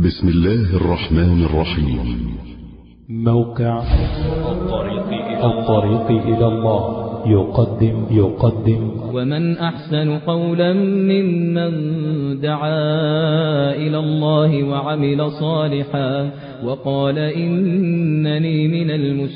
بسم الله الرحمن الرحيم موقع الطريق إلى الله يقدم يقدم ومن أحسن قولا ممن دعا إلى الله وعمل صالحا وقال إنني من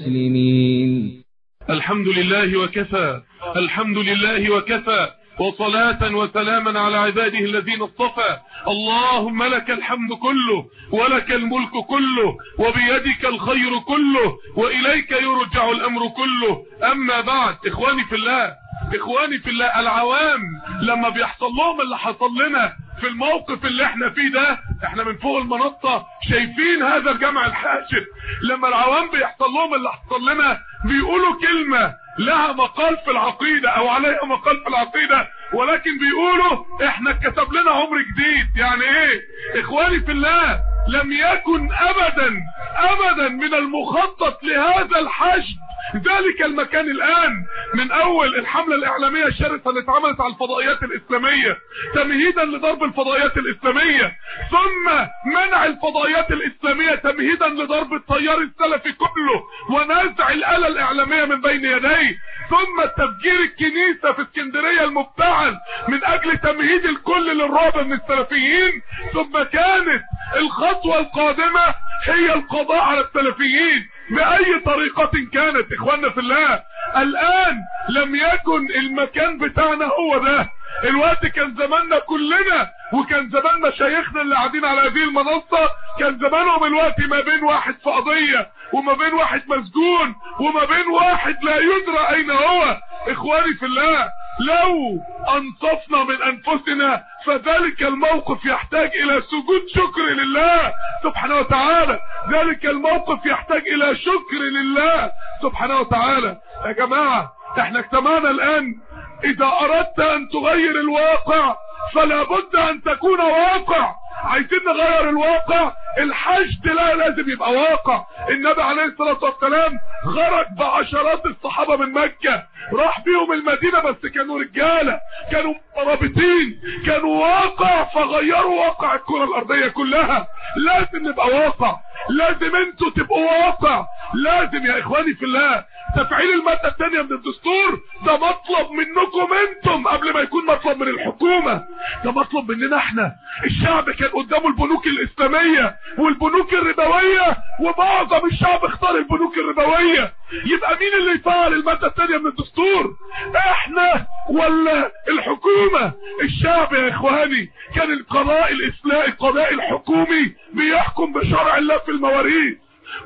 المسلمين الحمد لله وكفى الحمد لله وكفى وصلاة وسلاما على عباده الذين اصطفى اللهم لك الحمد كله ولك الملك كله وبيدك الخير كله وإليك يرجع الأمر كله أما بعد إخواني في الله إخواني في الله العوام لما بيحصل لهم اللي حصل لنا في الموقف اللي احنا فيه ده احنا من فوق المنصة شايفين هذا الجمع الحاشد لما العوام بيحصل لهم اللي حصل لنا بيقولوا كلمة لها مقال في العقيدة او عليها مقال في العقيدة ولكن بيقولوا احنا اتكتب لنا عمر جديد يعني ايه اخواني في الله لم يكن ابدا ابدا من المخطط لهذا الحشد ذلك المكان الآن من أول الحملة الإعلامية الشرسة اللي اتعملت على الفضائيات الإسلامية تمهيدا لضرب الفضائيات الإسلامية ثم منع الفضائيات الإسلامية تمهيدا لضرب التيار السلفي كله ونزع الآلة الإعلامية من بين يديه ثم تفجير الكنيسة في اسكندرية المفتعل من أجل تمهيد الكل للرعب من السلفيين ثم كانت الخطوة القادمة هي القضاء على السلفيين بأي طريقة كانت إخواننا في الله الآن لم يكن المكان بتاعنا هو ده الوقت كان زماننا كلنا وكان زمان مشايخنا اللي قاعدين على هذه المنصة كان زمانهم الوقت ما بين واحد في قضية وما بين واحد مسجون وما بين واحد لا يدرى اين هو اخواني في الله لو انصفنا من انفسنا فذلك الموقف يحتاج الى سجود شكر لله سبحانه وتعالى ذلك الموقف يحتاج الى شكر لله سبحانه وتعالى يا جماعة احنا اجتمعنا الان اذا اردت ان تغير الواقع فلا بد ان تكون واقع عايزين نغير الواقع الحشد لا لازم يبقى واقع النبي عليه الصلاة والسلام خرج بعشرات الصحابة من مكة راح بيهم المدينة بس كانوا رجالة كانوا مرابطين كانوا واقع فغيروا واقع الكرة الارضية كلها لازم نبقى واقع لازم انتوا تبقوا واقع لازم يا اخواني في الله تفعيل المادة الثانية من الدستور ده مطلب منكم انتم قبل ما يكون مطلب من الحكومة ده مطلب مننا احنا الشعب كان قدامه البنوك الاسلامية والبنوك الربوية ومعظم الشعب اختار البنوك الربوية يبقى مين اللي يفعل المادة الثانية من الدستور احنا ولا الحكومة الشعب يا اخواني كان القضاء الاسلامي القضاء الحكومي بيحكم بشرع الله في المواريث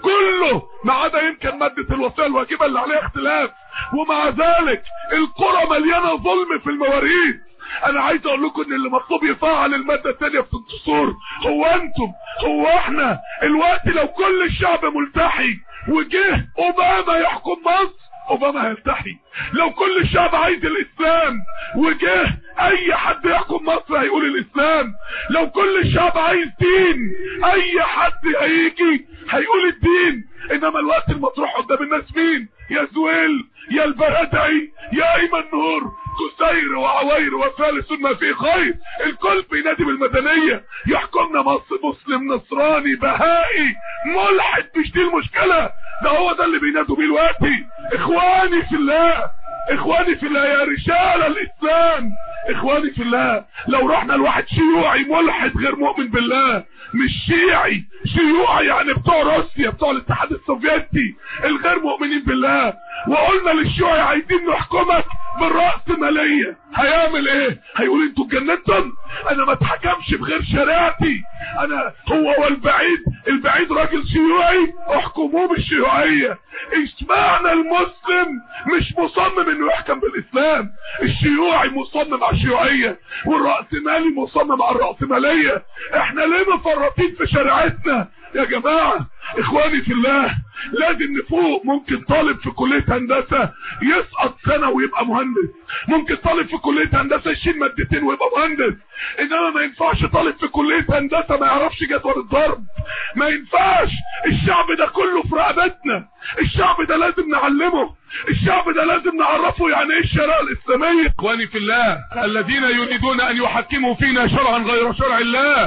كله ما عدا يمكن مادة الوصية الواجبة اللي عليها اختلاف ومع ذلك القرى مليانة ظلم في المواريث انا عايز اقول لكم ان اللي مطلوب يفعل المادة الثانية في الدستور هو انتم هو احنا الوقت لو كل الشعب ملتحي وجه اوباما يحكم مصر اوباما هيلتحي لو كل الشعب عايز الاسلام وجه اي حد يحكم مصر هيقول الاسلام لو كل الشعب عايز دين اي حد هيجي هيقول الدين انما الوقت المطروح قدام الناس مين يا زويل يا البردعي يا ايمن نور كسير وعوير وثالث ما فيه خير الكل بينادي بالمدنية يحكمنا مصر مسلم نصراني بهائي ملحد مش دي المشكلة ده هو ده اللي بينادوا بيه دلوقتي اخواني في الله اخواني في الله يا رجال الاسلام اخواني في الله لو رحنا لواحد شيوعي ملحد غير مؤمن بالله مش شيعي شيوعي يعني بتوع روسيا بتوع الاتحاد السوفيتي الغير مؤمنين بالله وقلنا للشيوعي عايزين نحكمك بالرأس مالية هيعمل ايه هيقول انتوا اتجننتم انا ما اتحكمش بغير شريعتي انا هو والبعيد البعيد راجل شيوعي احكموه بالشيوعية اشمعنى المسلم مش مصمم انه يحكم بالاسلام الشيوعي مصمم على الشيوعية والرأسمالي مصمم على الرأسمالية احنا ليه مفرطين في شريعتنا يا جماعة اخواني في الله لازم نفوق ممكن طالب في كلية هندسة يسقط سنة ويبقى مهندس ممكن طالب في كلية هندسة يشيل مادتين ويبقى مهندس انما ما ينفعش طالب في كلية هندسة ما يعرفش جدول الضرب ما ينفعش الشعب ده كله في رقبتنا الشعب ده لازم نعلمه الشعب ده لازم نعرفه يعني ايه الشريعة الاسلامية اخواني في الله الذين يريدون ان يحكموا فينا شرعا غير شرع الله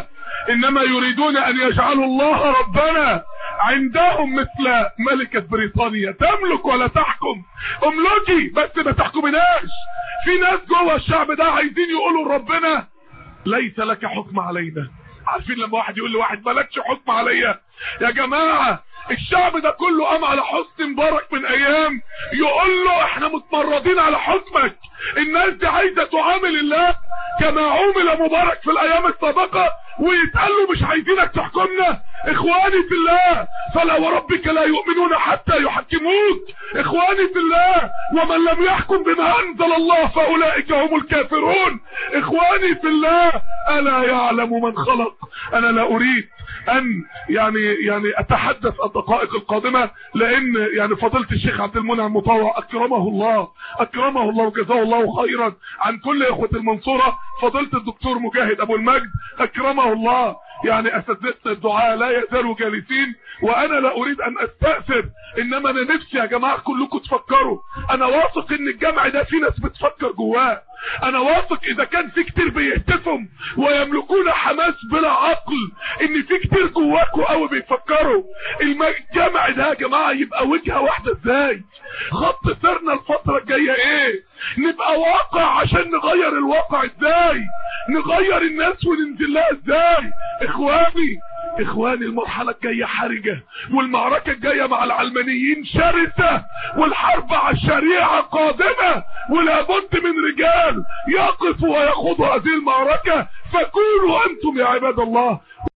انما يريدون ان يجعلوا الله ربنا عندهم مثل ملكة بريطانيا تملك ولا تحكم املكي بس ما تحكمناش في ناس جوه الشعب ده عايزين يقولوا لربنا ليس لك حكم علينا عارفين لما واحد يقول لواحد مالكش حكم عليا يا جماعة الشعب ده كله قام على حسن مبارك من ايام يقول له احنا متمردين على حكمك الناس دي عايزة تعامل الله كما عمل مبارك في الايام السابقة ويتقال له مش عايزينك تحكمنا اخواني في الله فلا وربك لا يؤمنون حتى يحكموك اخواني في الله ومن لم يحكم بما انزل الله فاولئك هم الكافرون اخواني في الله الا يعلم من خلق انا لا اريد ان يعني يعني اتحدث الدقائق القادمة لان يعني فضيله الشيخ عبد المنعم مطوع اكرمه الله اكرمه الله وجزاه الله خيرا عن كل اخوة المنصورة فضيله الدكتور مجاهد ابو المجد اكرمه الله يعني اساتذتنا الدعاء لا يزالوا جالسين وانا لا اريد ان استأثر انما انا نفسي يا جماعة كلكم تفكروا انا واثق ان الجمع ده في ناس بتفكر جواه انا واثق اذا كان في كتير بيهتفهم ويملكون حماس بلا عقل ان في كتير جواكوا قوي بيفكروا الجمع ده يا جماعة يبقى وجهة واحدة ازاي خط سيرنا الفترة الجاية ايه نبقى واقع عشان نغير الواقع ازاي نغير الناس وننزل لها ازاي اخواني اخواني المرحلة الجاية حرجة والمعركة الجاية مع العلمانيين شرسة والحرب على الشريعة قادمة ولابد من رجال يقفوا ويخوضوا هذه المعركة فكونوا انتم يا عباد الله